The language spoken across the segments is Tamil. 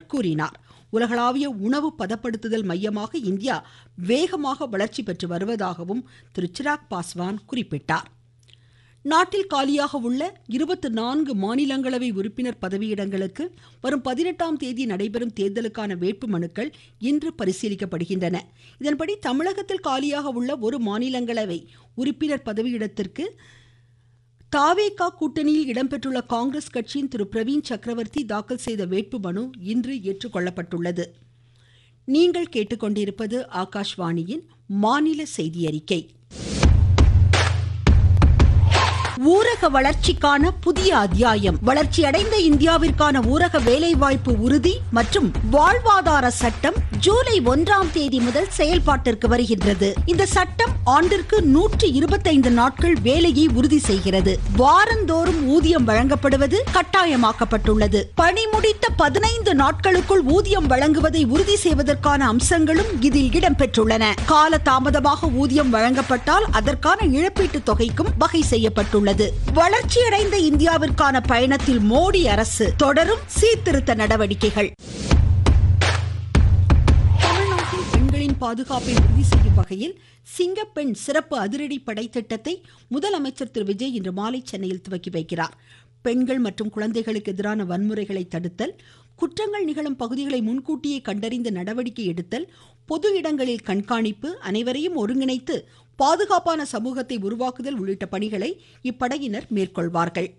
அவர் கூறினார் உலகளாவிய உணவு பதப்படுத்துதல் மையமாக இந்தியா வேகமாக வளர்ச்சி பெற்று வருவதாகவும் திரு சிராக் பாஸ்வான் குறிப்பிட்டார் நாட்டில் காலியாக உள்ள இருபத்தி நான்கு மாநிலங்களவை உறுப்பினர் பதவியிடங்களுக்கு வரும் பதினெட்டாம் தேதி நடைபெறும் தேர்தலுக்கான வேட்பு மனுக்கள் இன்று பரிசீலிக்கப்படுகின்றன இதன்படி தமிழகத்தில் காலியாக உள்ள ஒரு மாநிலங்களவை உறுப்பினர் பதவியிடத்திற்கு தாவேகா கூட்டணியில் இடம்பெற்றுள்ள காங்கிரஸ் கட்சியின் திரு பிரவீன் சக்கரவர்த்தி தாக்கல் செய்த வேட்பு மனு இன்று ஏற்றுக்கொள்ளப்பட்டுள்ளது நீங்கள் கேட்டுக்கொண்டிருப்பது ஆகாஷ்வாணியின் மாநில செய்தி அறிக்கை ஊரக வளர்ச்சிக்கான புதிய அத்தியாயம் வளர்ச்சியடைந்த இந்தியாவிற்கான ஊரக வேலைவாய்ப்பு உறுதி மற்றும் வாழ்வாதார சட்டம் ஜூலை ஒன்றாம் தேதி முதல் செயல்பாட்டிற்கு வருகின்றது இந்த சட்டம் ஆண்டிற்கு நூற்றி இருபத்தைந்து நாட்கள் வேலையை உறுதி செய்கிறது வாரந்தோறும் ஊதியம் வழங்கப்படுவது கட்டாயமாக்கப்பட்டுள்ளது பணி முடித்த பதினைந்து நாட்களுக்குள் ஊதியம் வழங்குவதை உறுதி செய்வதற்கான அம்சங்களும் இதில் இடம்பெற்றுள்ளன கால தாமதமாக ஊதியம் வழங்கப்பட்டால் அதற்கான இழப்பீட்டு தொகைக்கும் வகை செய்யப்பட்டுள்ளது உள்ளது வளர்ச்சியடைந்த இந்தியாவிற்கான பயணத்தில் மோடி அரசு தொடரும் சீர்திருத்த நடவடிக்கைகள் தமிழ்நாட்டில் பெண்களின் பாதுகாப்பை உறுதி செய்யும் வகையில் சிங்கப்பெண் சிறப்பு அதிரடி படை திட்டத்தை முதலமைச்சர் திரு விஜய் இன்று மாலை சென்னையில் துவக்கி வைக்கிறார் பெண்கள் மற்றும் குழந்தைகளுக்கு எதிரான வன்முறைகளை தடுத்தல் குற்றங்கள் நிகழும் பகுதிகளை முன்கூட்டியே கண்டறிந்து நடவடிக்கை எடுத்தல் பொது இடங்களில் கண்காணிப்பு அனைவரையும் ஒருங்கிணைத்து பாதுகாப்பான சமூகத்தை உருவாக்குதல் உள்ளிட்ட பணிகளை இப்படையினர் மேற்கொள்வார்கள்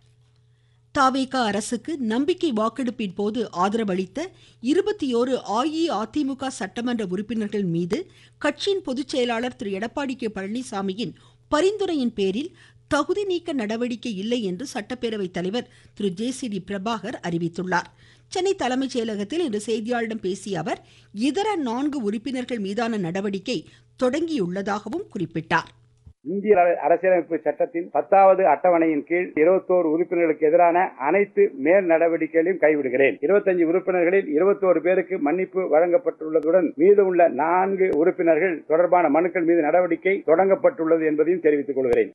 தாவேகா அரசுக்கு நம்பிக்கை வாக்கெடுப்பின் போது ஆதரவளித்த இருபத்தி ஓரு அஇஅதிமுக சட்டமன்ற உறுப்பினர்கள் மீது கட்சியின் பொதுச் செயலாளர் திரு எடப்பாடி கே பழனிசாமியின் பரிந்துரையின் பேரில் தகுதி நீக்க நடவடிக்கை இல்லை என்று சட்டப்பேரவை தலைவர் Thiru J C D Prabhakar அறிவித்துள்ளார் சென்னை தலைமைச் செயலகத்தில் இன்று செய்தியாளர்களிடம் பேசிய அவர் இதர நான்கு உறுப்பினர்கள் மீதான நடவடிக்கை தொடங்கியுள்ளதாகவும் குறிப்பிட்டார் இந்திய அரசியலமைப்பு சட்டத்தின் பத்தாவது அட்டவணையின் கீழ் இருபத்தோரு உறுப்பினர்களுக்கு எதிரான அனைத்து மேல் நடவடிக்கைகளையும் கைவிடுகிறேன் இருபத்தஞ்சு உறுப்பினர்களில் இருபத்தோரு பேருக்கு மன்னிப்பு வழங்கப்பட்டுள்ளதுடன் மீதமுள்ள நான்கு உறுப்பினர்கள் தொடர்பான மனுக்கள் மீது நடவடிக்கை தொடங்கப்பட்டுள்ளது என்பதையும் தெரிவித்துக் கொள்கிறேன்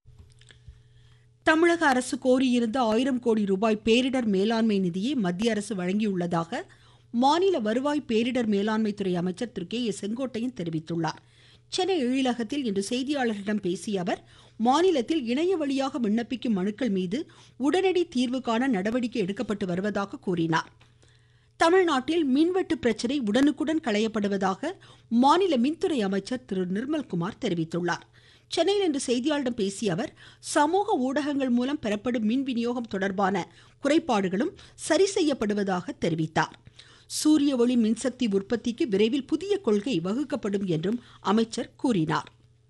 தமிழக அரசு கோரியிருந்த ஆயிரம் கோடி ரூபாய் பேரிடர் மேலாண்மை நிதியை மத்திய அரசு வழங்கியுள்ளதாக மாநில வருவாய் பேரிடர் மேலாண்மை துறை அமைச்சர் திரு கே ஏ செங்கோட்டையன் தெரிவித்துள்ளார் சென்னை எழிலகத்தில் இன்று செய்தியாளர்களிடம் பேசிய அவர் மாநிலத்தில் இணைய வழியாக விண்ணப்பிக்கும் மனுக்கள் மீது உடனடி தீர்வு காண நடவடிக்கை எடுக்கப்பட்டு வருவதாக கூறினார் தமிழ்நாட்டில் மின்வெட்டு பிரச்சினை உடனுக்குடன் களையப்படுவதாக மாநில மின்துறை அமைச்சர் திரு நிர்மல்குமார் தெரிவித்துள்ளார் சென்னையில் இன்று செய்தியாளர்களிடம் பேசிய அவர் சமூக ஊடகங்கள் மூலம் பெறப்படும் மின் விநியோகம் தொடர்பான குறைபாடுகளும் சரி செய்யப்படுவதாக தெரிவித்தார் சூரிய ஒளி மின்சக்தி உற்பத்திக்கு விரைவில் புதிய கொள்கை வகுக்கப்படும் என்றும் அமைச்சர் கூறினார்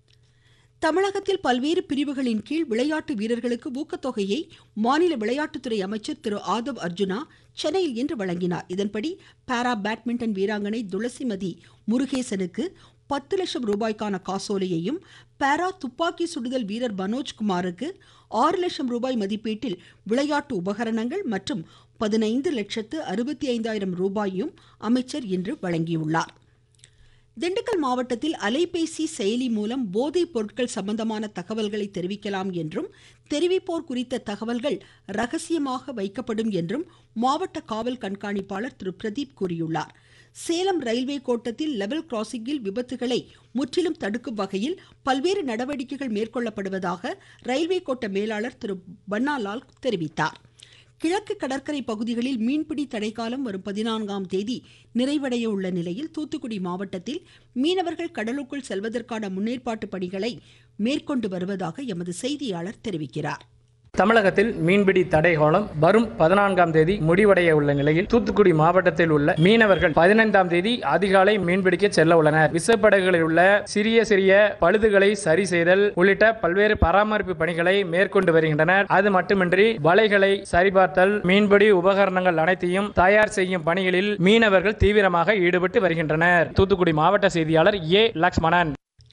தமிழகத்தில் பல்வேறு பிரிவுகளின் கீழ் விளையாட்டு வீரர்களுக்கு ஊக்கத்தொகையை மாநில விளையாட்டுத்துறை அமைச்சர் திரு ஆதவ் அர்ஜுனா சென்னையில் இன்று வழங்கினார் இதன்படி பாரா பேட்மிண்டன் வீராங்கனை துளசிமதி முருகேசனுக்கு பத்து லட்சம் ரூபாய்க்கான காசோலையையும் பாரா துப்பாக்கி சுடுதல் வீரர் மனோஜ்குமாருக்கு ஆறு லட்சம் ரூபாய் மதிப்பீட்டில் விளையாட்டு உபகரணங்கள் மற்றும் பதினைந்து லட்சத்து அறுபத்தி ஐந்தாயிரம் ரூபாயும் அமைச்சர் இன்று வழங்கியுள்ளார் திண்டுக்கல் மாவட்டத்தில் அலைபேசி செயலி மூலம் போதைப் பொருட்கள் சம்பந்தமான தகவல்களை தெரிவிக்கலாம் என்றும் தெரிவிப்போர் குறித்த தகவல்கள் ரகசியமாக வைக்கப்படும் என்றும் மாவட்ட காவல் கண்காணிப்பாளர் திரு பிரதீப் கூறியுள்ளார் சேலம் ரயில்வே கோட்டத்தில் லெவல் கிராசிங்கில் விபத்துகளை முற்றிலும் தடுக்கும் வகையில் பல்வேறு நடவடிக்கைகள் மேற்கொள்ளப்படுவதாக ரயில்வே கோட்ட மேலாளர் திரு பன்னாலால் தெரிவித்தார் கிழக்கு கடற்கரை பகுதிகளில் மீன்பிடி தடைக்காலம் வரும் பதினான்காம் தேதி நிறைவடைய உள்ள நிலையில் தூத்துக்குடி மாவட்டத்தில் மீனவர்கள் கடலுக்குள் செல்வதற்கான முன்னேற்பாட்டு பணிகளை மேற்கொண்டு வருவதாக எமது செய்தியாளர் தெரிவிக்கிறார் தமிழகத்தில் மீன்பிடி தடை காலம் வரும் பதினான்காம் தேதி முடிவடைய உள்ள நிலையில் தூத்துக்குடி மாவட்டத்தில் உள்ள மீனவர்கள் பதினைந்தாம் தேதி அதிகாலை மீன்பிடிக்க செல்ல உள்ளனர் விசைப்படகுகளில் உள்ள சிறிய சிறிய பழுதுகளை சரி செய்தல் உள்ளிட்ட பல்வேறு பராமரிப்பு பணிகளை மேற்கொண்டு வருகின்றனர் அது மட்டுமின்றி வலைகளை சரிபார்த்தல் மீன்பிடி உபகரணங்கள் அனைத்தையும் தயார் செய்யும் பணிகளில் மீனவர்கள் தீவிரமாக ஈடுபட்டு வருகின்றனர் தூத்துக்குடி மாவட்ட செய்தியாளர் ஏ லக்ஷ்மணன்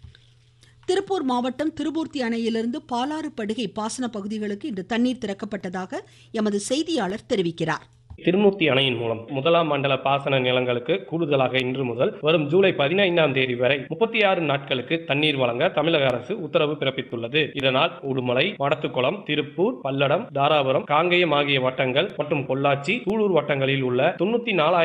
திருப்பூர் மாவட்டம் திருமூர்த்தி அணையிலிருந்து பாலாறு படுகை பாசன பகுதிகளுக்கு இன்று தண்ணீர் திறக்கப்பட்டதாக எமது செய்தியாளர் தெரிவிக்கிறார் திருமூர்த்தி அணையின் மூலம் முதலாம் மண்டல பாசன நிலங்களுக்கு கூடுதலாக இன்று முதல் வரும் ஜூலை பதினைந்தாம் தேதி வரை முப்பத்தி ஆறு நாட்களுக்கு தண்ணீர் வழங்க தமிழக அரசு உத்தரவு பிறப்பித்துள்ளது இதனால் உடுமலை மடத்துக்குளம் திருப்பூர் பல்லடம் தாராபுரம் காங்கேயம் ஆகிய வட்டங்கள் மற்றும் பொள்ளாச்சி சூலூர் வட்டங்களில் உள்ள தொண்ணூத்தி நாலாயிரம்